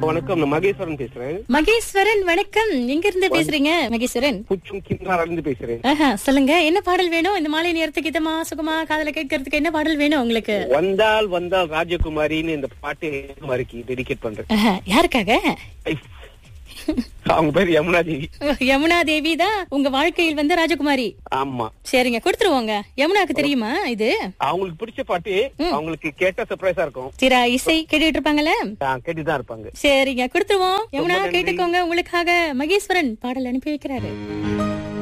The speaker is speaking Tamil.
வணக்கம் நான் மகேஸ்வரன் பேசுறேன் மகேஸ்வரன் வணக்கம் எங்க இருந்து பேசுறீங்க மகேஸ்வரன் புச்சும் கிண்டால இருந்து பேசுறேன் ஆஹா, சொல்லுங்க என்ன பாடல் வேணும் இந்த மாலை நேரத்துக்கு இதமா சுகமா காதல கேட்கறதுக்கு என்ன பாடல் வேணும் உங்களுக்கு வந்தால் வந்தால் ராஜகுமாரின்னு இந்த பாட்டு குமாரிக்கு டெடிகேட் பண்றேன் ஆஹா, யாருக்காக அவங்க பேர் யமுனா தேவி ஓ, யமுனா தேவி தான் உங்க வாழ்க்கையில் வந்து ராஜகுமாரி ஆமா சரிங்க கொடுத்துருவோங்க யமுனாக்கு தெரியுமா இது அவங்களுக்கு பிடிச்ச பாட்டு அவங்களுக்கு கேட்ட சர்ப்ரைஸா இருக்கும் சிரா இசை கேட்டுட்டு இருப்பாங்கல்ல கேட்டுதான் இருப்பாங்க சரிங்க கொடுத்துருவோம் யமுனா நன்றி. கேட்டுக்கோங்க உங்களுக்காக மகேஸ்வரன் பாடல் அனுப்பி வைக்கிறாரு